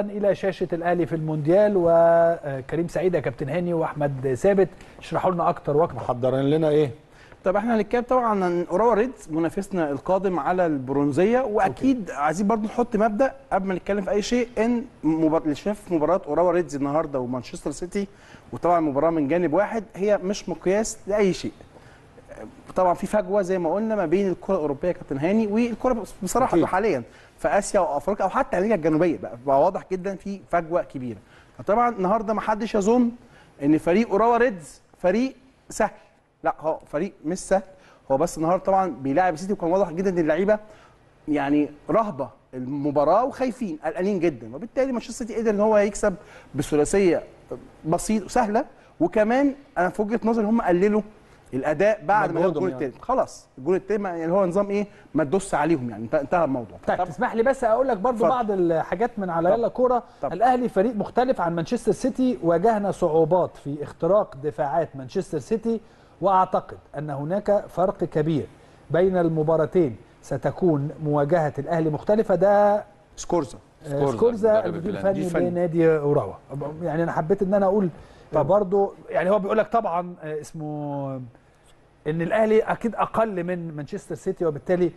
الى شاشه الاهلي في المونديال وكريم سعيد يا كابتن هاني واحمد ثابت اشرحوا لنا اكتر واكتر محضرين لنا ايه طب احنا هنتكلم طبعا عن اوراوا ريدز منافسنا القادم على البرونزيه واكيد أوكي. عايزين برضو نحط مبدا قبل ما نتكلم في اي شيء ان مبار... اللي شاف مباراه اوراوا ريدز النهارده ومانشستر سيتي وطبعا مباراه من جانب واحد هي مش مقياس لاي شيء طبعا في فجوه زي ما قلنا ما بين الكره الاوروبيه يا كابتن هاني والكره بصراحه أكيد. حاليا في اسيا وافريقيا او حتى امريكا الجنوبيه بقى, بقى واضح جدا في فجوه كبيره فطبعا النهارده ما حدش يظن ان فريق اوراوا ريدز فريق سهل لا هو فريق مش سهل هو بس النهارده طبعا بيلاعب سيتي وكان واضح جدا ان اللعيبه يعني رهبه المباراه وخايفين قلقانين جدا وبالتالي مانشستر سيتي قدر ان هو يكسب بثلاثيه بسيط وسهله وكمان انا في وجهه نظري هم قللوا الاداء بعد ما جاب الجول الثاني يعني. خلاص الجول الثاني يعني هو نظام ايه ما تدوس عليهم يعني انتهى الموضوع طيب تسمح لي بس اقول لك برضو بعض الحاجات من على يلا كوره الاهلي فريق مختلف عن مانشستر سيتي واجهنا صعوبات في اختراق دفاعات مانشستر سيتي واعتقد ان هناك فرق كبير بين المباراتين ستكون مواجهه الاهلي مختلفه ده سكورزا سكورزا, سكورزا المدير الفني لنادي اوراوا يعني انا حبيت ان انا اقول برضه يعني هو بيقول لك طبعا اسمه ان الاهلي اكيد اقل من مانشستر سيتي وبالتالي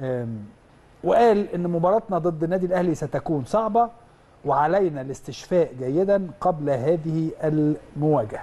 وقال ان مباراتنا ضد النادي الاهلي ستكون صعبه وعلينا الاستشفاء جيدا قبل هذه المواجهه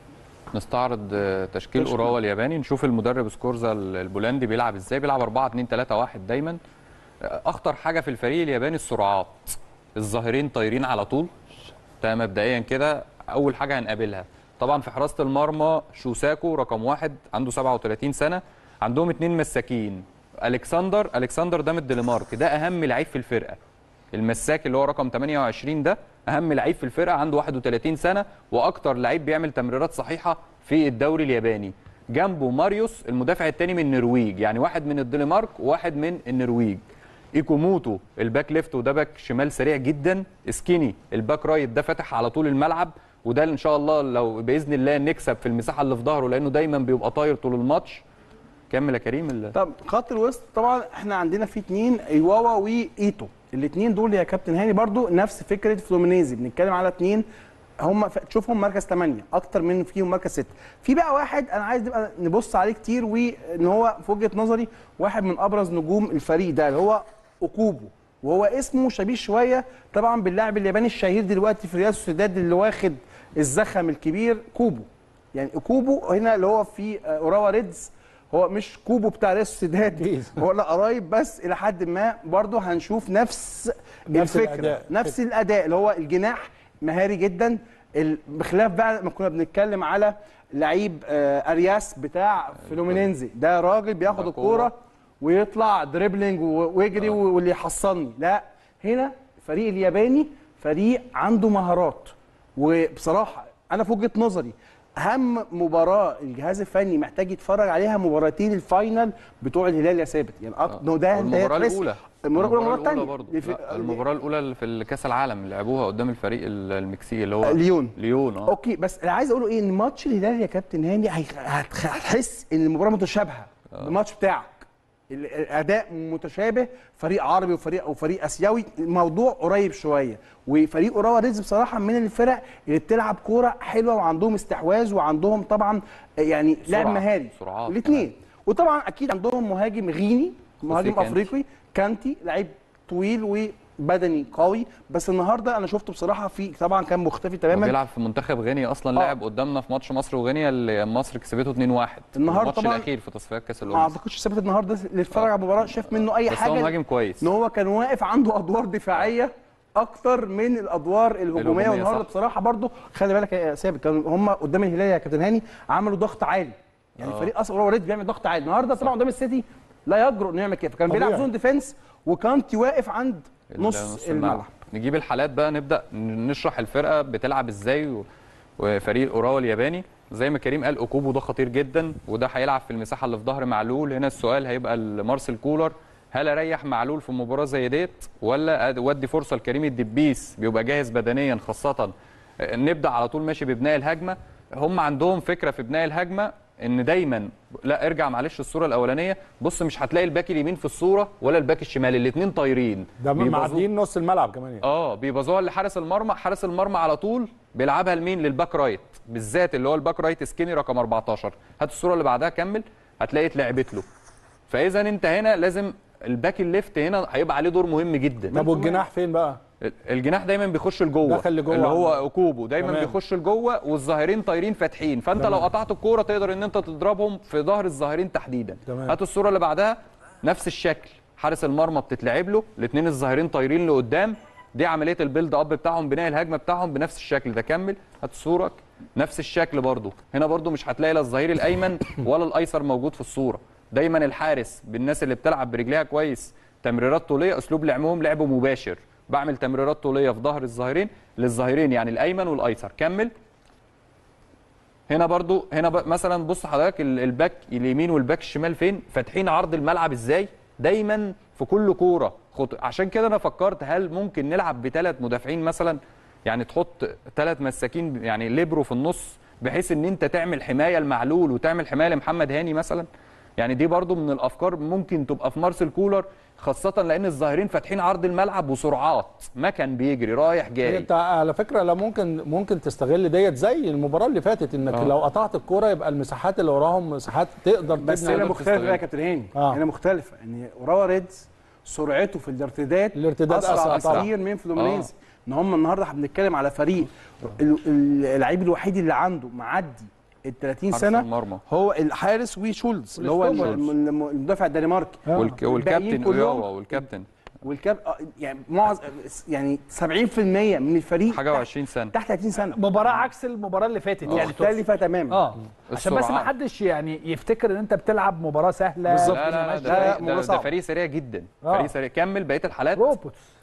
نستعرض تشكيل اوراوا الياباني نشوف المدرب سكورزا البولندي بيلعب ازاي بيلعب 4 2 3 1 دايما اخطر حاجه في الفريق الياباني السرعات الظاهرين طايرين على طول ده مبدئيا كده اول حاجه هنقابلها طبعا في حراسه المرمى شوساكو رقم واحد عنده 37 سنه عندهم اثنين مساكين الكسندر الكسندر ده من الدنمارك ده اهم لعيب في الفرقه المساك اللي هو رقم 28 ده اهم لعيب في الفرقه عنده 31 سنه واكتر لعيب بيعمل تمريرات صحيحه في الدوري الياباني جنبه ماريوس المدافع الثاني من النرويج يعني واحد من الدنمارك وواحد من النرويج ايكوموتو الباك ليفت وده باك شمال سريع جدا سكيني الباك رايت ده فاتح على طول الملعب وده ان شاء الله لو باذن الله نكسب في المساحه اللي في ظهره لانه دايما بيبقى طاير طول الماتش كمل يا كريم اللي. طب خط الوسط طبعا احنا عندنا في اثنين ايواوا وايتو الاثنين دول يا كابتن هاني برضو نفس فكره فلومينيزي بنتكلم على اثنين هم تشوفهم مركز 8 اكتر من فيهم مركز 6 في بقى واحد انا عايز نبقى نبص عليه كتير وان هو في وجهه نظري واحد من ابرز نجوم الفريق ده اللي هو اوكوبو وهو اسمه شبيه شويه طبعا باللاعب الياباني الشهير دلوقتي في ريال سوسيداد اللي واخد الزخم الكبير كوبو يعني كوبو هنا اللي هو في اوراوا ريدز هو مش كوبو بتاع ريال سوسيداد هو لا قريب بس الى حد ما برضه هنشوف نفس, نفس الفكره الأداء. نفس الاداء اللي هو الجناح مهاري جدا بخلاف بقى ما كنا بنتكلم على لعيب ارياس بتاع فلومينينزي ده راجل بياخد الكوره ويطلع دريبلينج ويجري واللي يحصلني لا هنا الفريق الياباني فريق عنده مهارات وبصراحه انا في وجهه نظري اهم مباراه الجهاز الفني محتاج يتفرج عليها مباراتين الفاينل بتوع الهلال يا ثابت يعني آه. ده المباراه الاولى المباراه الاولى المباراه الثانيه برضه المباراه الاولى في كاس العالم اللي لعبوها قدام الفريق المكسيكي اللي هو ليون ليون اه اوكي بس اللي عايز اقوله ايه ان ماتش الهلال يا كابتن هاني هتحس ان المباراه متشابهه بالماتش بتاعك الاداء متشابه فريق عربي وفريق وفريق اسيوي الموضوع قريب شويه وفريق اوراوا ريدز بصراحه من الفرق اللي بتلعب كوره حلوه وعندهم استحواذ وعندهم طبعا يعني لعب مهاري الاثنين وطبعا اكيد عندهم مهاجم غيني مهاجم افريقي كانتي لعيب طويل وبدني قوي بس النهارده انا شفته بصراحه في طبعا كان مختفي تماما بيلعب في منتخب غينيا اصلا لعب قدامنا في ماتش مصر وغينيا اللي مصر كسبته 2-1 النهارده الماتش طبعا الاخير في تصفيات كاس الامم ما اعتقدش ثابت النهارده اللي اتفرج على المباراه شاف منه اي بس حاجه هو مهاجم كويس ان هو كان واقف عنده ادوار دفاعيه اكتر من الادوار الهجوميه والنهارده بصراحه برضو خلي بالك يا ثابت كانوا هم قدام الهلال يا كابتن هاني عملوا ضغط عالي يعني آه. فريق اصلا اوريدي بيعمل ضغط عالي النهارده طبعا قدام السيتي لا يجرؤ انه يعمل كده فكان بيلعب زون ديفenس وكانتي واقف عند نص الملعب نجيب الحالات بقى نبدا نشرح الفرقه بتلعب ازاي وفريق اوراوا الياباني زي ما كريم قال اوكوبو ده خطير جدا وده هيلعب في المساحه اللي في ظهر معلول هنا السؤال هيبقى لمارسيل كولر هل اريح معلول في مباراه زي ديت ولا ادي فرصه لكريم الدبيس بيبقى جاهز بدنيا خاصه نبدا على طول ماشي ببناء الهجمه هم عندهم فكره في بناء الهجمه ان دايما لا ارجع معلش الصوره الاولانيه بص مش هتلاقي الباك اليمين في الصوره ولا الباك الشمال الاثنين طايرين ده بيبازوا- معديين نص الملعب كمان يعني. اه بيبازوها لحارس المرمى حارس المرمى على طول بيلعبها لمين للباك رايت بالذات اللي هو الباك رايت سكيني رقم 14 هات الصوره اللي بعدها كمل هتلاقي اتلعبت له فاذا انت هنا لازم الباك الليفت هنا هيبقى عليه دور مهم جدا طب والجناح فين بقى؟ الجناح دايما بيخش لجوه دخل لجوه اللي هو عندك. اوكوبو دايما تمام. بيخش لجوه والظاهرين طايرين فاتحين فانت تمام. لو قطعت الكوره تقدر ان انت تضربهم في ظهر الظاهرين تحديدا تمام. هات الصوره اللي بعدها نفس الشكل حارس المرمى بتتلعب له الاثنين الظاهرين طايرين لقدام دي عمليه البيلد اب بتاعهم بناء الهجمه بتاعهم بنفس الشكل ده كمل هات الصوره نفس الشكل برضو هنا برضو مش هتلاقي لا الظهير الايمن ولا الايسر موجود في الصوره دايما الحارس بالناس اللي بتلعب برجليها كويس تمريرات طوليه اسلوب لعبهم لعب مباشر بعمل تمريرات طوليه في ظهر الظهيرين للظهيرين يعني الايمن والايسر كمل هنا برضو هنا ب... مثلا بص حضرتك ال- الباك اليمين والباك الشمال فين فاتحين عرض الملعب ازاي دايما في كل كوره خط... عشان كده انا فكرت هل ممكن نلعب بثلاث مدافعين مثلا يعني تحط ثلاث مساكين يعني ليبرو في النص بحيث ان انت تعمل حمايه لمعلول وتعمل حمايه لمحمد هاني مثلا يعني دي برضو من الافكار ممكن تبقى في مارسيل كولر خاصه لان الظاهرين فاتحين عرض الملعب وسرعات ما كان بيجري رايح جاي انت على فكره لا ممكن ممكن تستغل ديت زي المباراه اللي فاتت انك آه. لو قطعت الكوره يبقى المساحات اللي وراهم مساحات تقدر بس تبني هنا عليها. مختلفه بقى يا تستغل. كابتن هاني آه. هنا مختلفه ان اوراوا ريدز سرعته في الارتداد الارتداد أسرع طبعاً. كتير من فلومينيز ان هم النهارده احنا بنتكلم على فريق ال- ال- اللعيب الوحيد اللي عنده معدي ال 30 حارس سنه المرمى هو الحارس وشولز اللي هو والستوبر. الم- الم- المدافع الدنماركي آه. والك... الباقيين والكابتن كلهم- اوياوا والكابتن والكاب آه، يعني معظم يعني 70% من الفريق حاجه تحت- و20 سنه تحت 30 سنه مباراه عكس المباراه اللي فاتت يعني تقصد. مختلفه تماما اه عشان بس ما السرعات. حدش يعني يفتكر ان انت بتلعب مباراه سهله بالظبط. لا لا لا لا، ده, لا، فريق- الموضوع ده, صعب. ده فريق سريع جدا آه. فريق سريع كمل بقيه الحالات روبوتس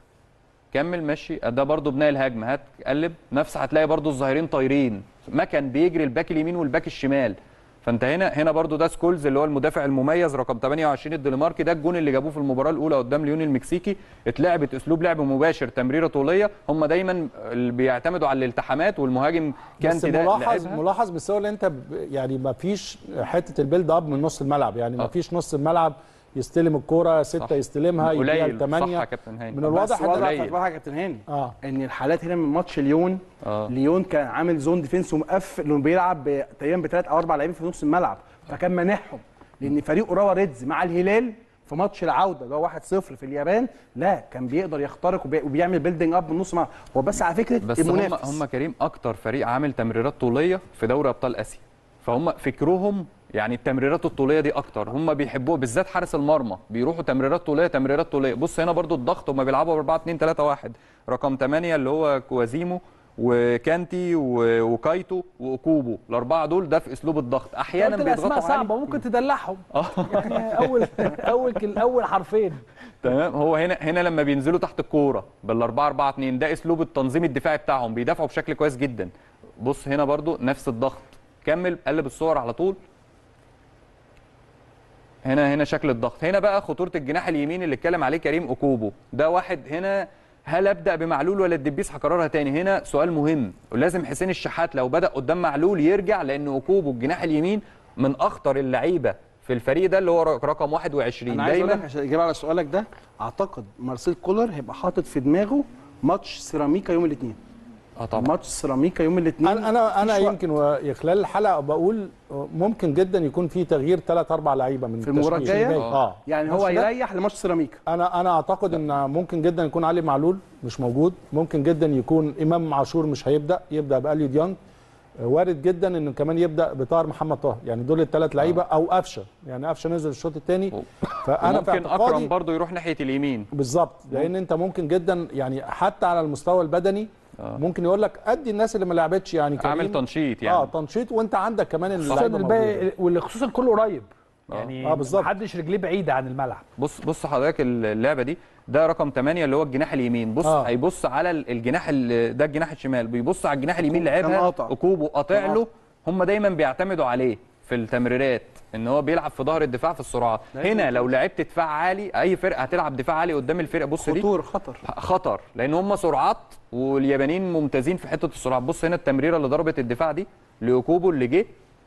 كمل ماشي ده برضو بناء الهجمه هات قلب نفس هتلاقي برضو الظاهرين طايرين ما كان بيجري الباك اليمين والباك الشمال فانت هنا هنا برضو ده سكولز اللي هو المدافع المميز رقم 28 الدنماركي ده الجون اللي جابوه في المباراه الاولى قدام ليون المكسيكي اتلعبت اسلوب لعب مباشر تمريره طوليه هم دايما اللي بيعتمدوا على الالتحامات والمهاجم بس كانت ده ملاحظ لعبها. ملاحظ مستوى اللي انت ب- يعني ما فيش حته البيلد اب من نص الملعب يعني ما آه. فيش نص الملعب يستلم الكوره سته صح. يستلمها يديها قليل صح يا لثمانيه كابتن هاني من الواضح بس ان وضع قليل. في يا كابتن هاني اه ان الحالات هنا من ماتش ليون آه. ليون كان عامل زون ديفينس ومقفل انه بيلعب ب- تقريبا بثلاث او اربع لاعبين في نص الملعب فكان مانعهم لان فريق اوراوا ريدز مع الهلال في ماتش العوده اللي هو 1-0 في اليابان لا كان بيقدر يخترق وبي- وبيعمل بيلدينج اب من نص الملعب هو بس على فكره بس هم المنافس هم كريم اكتر فريق عامل تمريرات طوليه في دوري ابطال اسيا فهم فكرهم يعني التمريرات الطوليه دي اكتر هم بيحبوها بالذات حارس المرمى بيروحوا تمريرات طوليه تمريرات طوليه بص هنا برضو الضغط هم بيلعبوا ب 4 2 3 1 رقم 8 اللي هو كوازيمو وكانتي و- وكايتو واوكوبو الاربعه دول ده في اسلوب الضغط احيانا قلت الاسماء بيضغطوا صعبه عالي ممكن تدلعهم يعني اول اول كل- اول حرفين تمام هو هنا هنا لما بينزلوا تحت الكوره بالاربعه 4 2 ده اسلوب التنظيم الدفاعي بتاعهم بيدافعوا بشكل كويس جدا بص هنا برضو نفس الضغط كمل قلب الصور على طول هنا هنا شكل الضغط هنا بقى خطوره الجناح اليمين اللي اتكلم عليه كريم اوكوبو ده واحد هنا هل ابدا بمعلول ولا الدبيس هكررها تاني هنا سؤال مهم ولازم حسين الشحات لو بدا قدام معلول يرجع لان اوكوبو الجناح اليمين من اخطر اللعيبه في الفريق ده اللي هو رقم 21 انا عايز اقول لك دايما عشان اجاوب على سؤالك ده اعتقد مارسيل كولر هيبقى حاطط في دماغه ماتش سيراميكا يوم الاثنين اه طبعا ماتش سيراميكا يوم الاثنين انا انا انا يمكن و- خلال الحلقه بقول ممكن جدا يكون في تغيير ثلاث اربع لعيبه من في المباراة التشكيل الجاية؟ الجاي. اه يعني هو الماتش ده يريح لماتش سيراميكا انا انا اعتقد ان ممكن جدا يكون علي معلول مش موجود ممكن جدا يكون امام عاشور مش هيبدا يبدا باليو ديانج آه، وارد جدا انه كمان يبدا بطاهر محمد طاهر يعني دول الثلاث لعيبه او قفشه يعني قفشه نزل الشوط الثاني فانا في ممكن اكرم اعتقادي برضو يروح ناحيه اليمين بالظبط لان انت ممكن جدا يعني حتى على المستوى البدني آه. ممكن يقول لك ادي الناس اللي ما لعبتش يعني كريم اعمل تنشيط يعني اه تنشيط وانت عندك كمان خصوصا اللعيبه موجودة. الباقي واللي خصوصا كله قريب يعني آه، بالظبط. محدش رجليه بعيده عن الملعب بص بص حضرتك اللعبه دي ده رقم 8 اللي هو الجناح اليمين بص آه. هيبص على ال- الجناح ال- ده الجناح الشمال بيبص على الجناح اليمين كان لعبها قاطع. اوكوبو قاطع كان له هم دايما بيعتمدوا عليه في التمريرات ان هو بيلعب في ظهر الدفاع في السرعات هنا لو لعبت دفاع عالي اي فرقه هتلعب دفاع عالي قدام الفرقه بص دي خطور خطر خطر لان هم سرعات واليابانيين ممتازين في حته السرعات بص هنا التمريره اللي ضربت الدفاع دي لاوكوبو اللي جه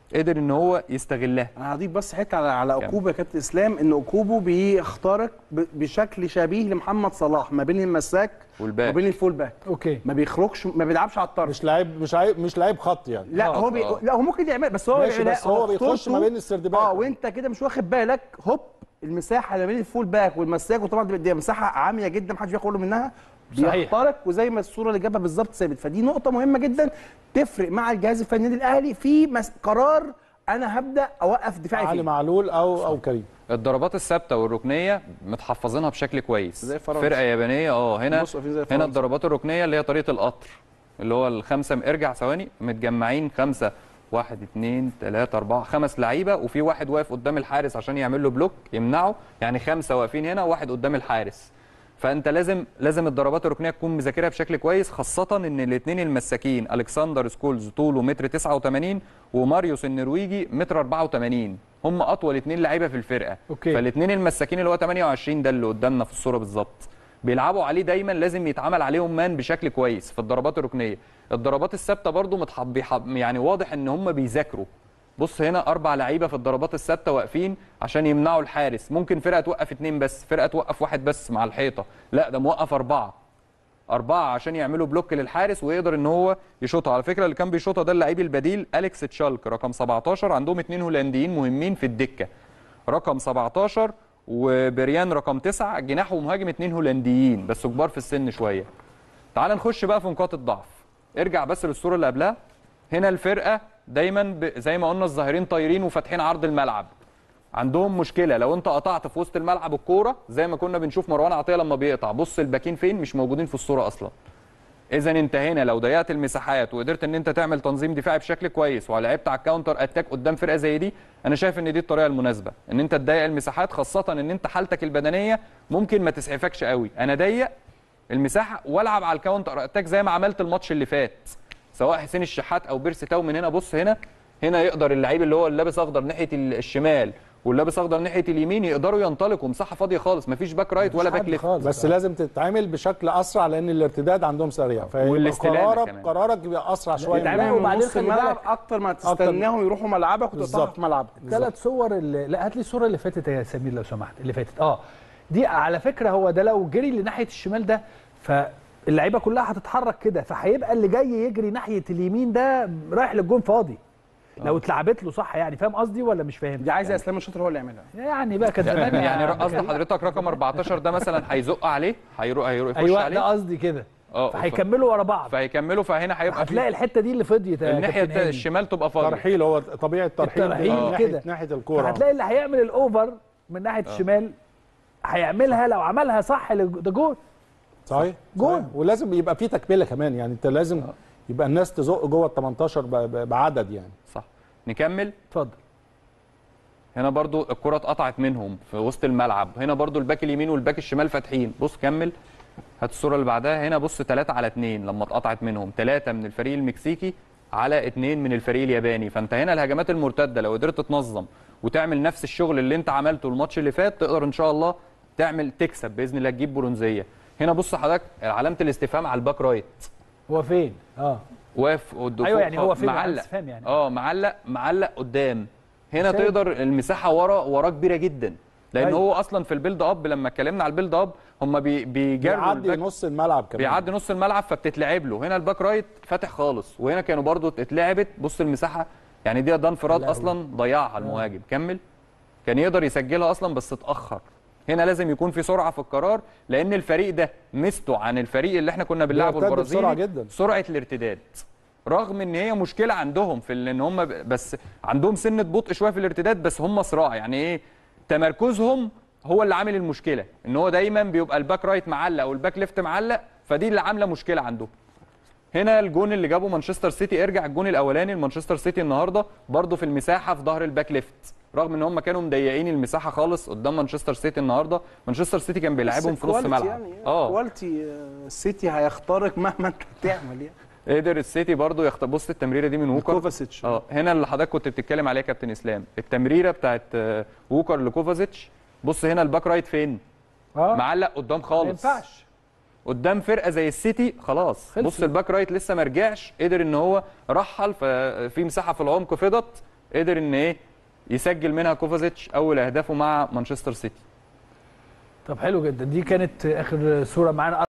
قدر ان هو يستغلها انا هضيف بس حته على على اوكوبو يا كابتن اسلام ان اوكوبو بيخترق ب- بشكل شبيه لمحمد صلاح ما بين المساك والباك. وبين الفول باك اوكي ما بيخرجش ما بيلعبش على الطرف مش لعيب مش لعيب مش لعيب خط يعني لا آه، هو بي... آه. لا هو ممكن يعمل بس هو ماشي، لا، بس هو بيخش خطورته- ما بين السردباك. اه وانت كده مش واخد بالك هوب المساحه اللي بين الفول باك والمساك وطبعا دي دي مساحه عاميه جدا محدش بياخد باله منها صحيح. بيخترق وزي ما الصوره اللي جابها بالظبط ثابت فدي نقطه مهمه جدا تفرق مع الجهاز الفني النادي الاهلي في مس... قرار انا هبدا اوقف دفاعي علي فيه معلول او او كريم الضربات الثابته والركنيه متحفظينها بشكل كويس زي فرنسا. فرقه يابانيه اه هنا بصوا واقفين زي هنا فرنسا. الضربات الركنيه اللي هي طريقه القطر اللي هو الخمسه ارجع ثواني متجمعين خمسه واحد اتنين تلاته اربعه خمس لعيبه وفي واحد واقف قدام الحارس عشان يعمل له بلوك يمنعه يعني خمسه واقفين هنا وواحد قدام الحارس فانت لازم لازم الضربات الركنيه تكون مذاكرها بشكل كويس خاصه ان الاثنين المساكين الكسندر سكولز طوله متر 89 وماريوس النرويجي متر 84 هم اطول اثنين لعيبه في الفرقه أوكي. فالاثنين المساكين اللي هو 28 ده اللي قدامنا في الصوره بالظبط بيلعبوا عليه دايما لازم يتعمل عليهم مان بشكل كويس في الضربات الركنيه الضربات الثابته برضو متحب بيحب يعني واضح ان هم بيذاكروا بص هنا اربع لعيبه في الضربات الثابته واقفين عشان يمنعوا الحارس ممكن فرقه توقف اتنين بس فرقه توقف واحد بس مع الحيطه لا ده موقف اربعه أربعة عشان يعملوا بلوك للحارس ويقدر إن هو يشوطها، على فكرة اللي كان بيشوطها ده اللعيب البديل أليكس تشالك رقم 17 عندهم اتنين هولنديين مهمين في الدكة. رقم 17 وبريان رقم 9 جناح ومهاجم اتنين هولنديين بس كبار في السن شوية. تعال نخش بقى في نقاط الضعف. ارجع بس للصورة اللي قبلها. هنا الفرقة دايما ب... زي ما قلنا الظاهرين طايرين وفاتحين عرض الملعب. عندهم مشكله لو انت قطعت في وسط الملعب الكوره زي ما كنا بنشوف مروان عطيه لما بيقطع بص الباكين فين مش موجودين في الصوره اصلا اذا انت هنا لو ضيقت المساحات وقدرت ان انت تعمل تنظيم دفاعي بشكل كويس ولعبت على الكاونتر اتاك قدام فرقه زي دي انا شايف ان دي الطريقه المناسبه ان انت تضيق المساحات خاصه ان انت حالتك البدنيه ممكن ما تسعفكش قوي انا ضيق المساحه والعب على الكاونتر اتاك زي ما عملت الماتش اللي فات سواء حسين الشحات او بيرسي تاو من هنا بص هنا هنا يقدر اللعيب اللي هو اللي لابس اخضر ناحيه الشمال واللي لابس اخضر ناحيه اليمين يقدروا ينطلقوا مساحه فاضيه خالص مفيش باك رايت ولا مفيش باك حد ليفت خالص. بس لازم تتعامل بشكل اسرع لان الارتداد عندهم سريع فيبقى والاستلامة قرارك كمان. قرارك يبقى اسرع شويه يتعامل لا، من وبعدين نص خلي الملعب بالك- اكتر ما تستناهم يروحوا ملعبك وتقطعها بالظبط. في ملعبك الثلاث صور اللي لا هات لي الصوره اللي فاتت يا سمير لو سمحت اللي فاتت اه دي على فكره هو ده لو جري لناحيه الشمال ده فاللعيبه كلها هتتحرك كده فهيبقى اللي جاي يجري ناحيه اليمين ده رايح للجون فاضي لو اتلعبت له صح يعني فاهم قصدي ولا مش فاهم دي عايزه اسلام الشاطر هو اللي يعملها يعني بقى كان زمان يعني يا قصد كريم. حضرتك رقم 14 ده مثلا هيزق عليه هيروح هيروح يخش ايوه عليه ده قصدي كده اه فهيكملوا ورا بعض فهيكملوا فهنا هيبقى هتلاقي في الحته دي اللي فضيت يا الناحيه كابتن هاني. الشمال تبقى فاضيه ترحيل هو طبيعه الترحيل الترحيل من ناحية- كده. ناحيه الكوره هتلاقي اللي هيعمل الاوفر من ناحيه الشمال هيعملها لو عملها صح لج- ده جول صحيح جول. صحيح. ولازم يبقى في تكمله كمان يعني انت لازم يبقى الناس تزق جوه ال 18 ب- ب- بعدد يعني صح نكمل اتفضل هنا برضو الكرة اتقطعت منهم في وسط الملعب هنا برضو الباك اليمين والباك الشمال فاتحين بص كمل هات الصورة اللي بعدها هنا بص 3 على 2 لما اتقطعت منهم 3 من الفريق المكسيكي على 2 من الفريق الياباني فانت هنا الهجمات المرتدة لو قدرت تنظم وتعمل نفس الشغل اللي انت عملته الماتش اللي فات تقدر ان شاء الله تعمل تكسب باذن الله تجيب برونزيه هنا بص حضرتك علامه الاستفهام على الباك رايت هو فين اه واقف قدام أيوة يعني هو فين؟ معلق علامة استفهام يعني. اه معلق معلق قدام هنا شايف. تقدر المساحه ورا وراه كبيره جدا لان أيوة. هو اصلا في البيلد اب لما اتكلمنا على البيلد اب هم بي بيجروا بيعدي الباك نص الملعب كمان بيعدي نص الملعب فبتتلعب له هنا الباك رايت فاتح خالص وهنا كانوا برضو اتلعبت بص المساحه يعني دي ده انفراد اصلا ضيعها المهاجم كمل كان يقدر يسجلها اصلا بس اتاخر هنا لازم يكون في سرعه في القرار لان الفريق ده ميزته عن الفريق اللي احنا كنا بنلعبه بيرتد بسرعة البرازيلي جدا. سرعه الارتداد رغم ان هي مشكله عندهم في ال- ان هم ب- بس عندهم سنه بطء شويه في الارتداد بس هم صراع يعني ايه تمركزهم هو اللي عامل المشكله ان هو دايما بيبقى الباك رايت معلق والباك ليفت معلق فدي اللي عامله مشكله عندهم هنا الجون اللي جابه مانشستر سيتي ارجع الجون الاولاني لمانشستر سيتي النهارده برده في المساحه في ظهر الباك ليفت رغم ان هم كانوا مضيقين المساحه خالص قدام مانشستر سيتي النهارده مانشستر سيتي كان بيلعبهم في نص كواليتي ملعب يعني اه كواليتي آه، السيتي هيخترق مهما انت تعمل يعني قدر السيتي برده يخت... بص التمريره دي من ووكر كوفاسيتش اه هنا اللي حضرتك كنت بتتكلم عليها يا كابتن اسلام التمريره بتاعت آه، ووكر لكوفازيتش بص هنا الباك رايت فين اه معلق قدام ما خالص ينفعش قدام فرقه زي السيتي خلاص خلصوا. بص الباك رايت لسه ما رجعش قدر ان هو رحل ففي مساحه في العمق فضت قدر ان ايه يسجل منها كوفازيتش اول اهدافه مع مانشستر سيتي طب حلو جدا دي كانت اخر صوره معانا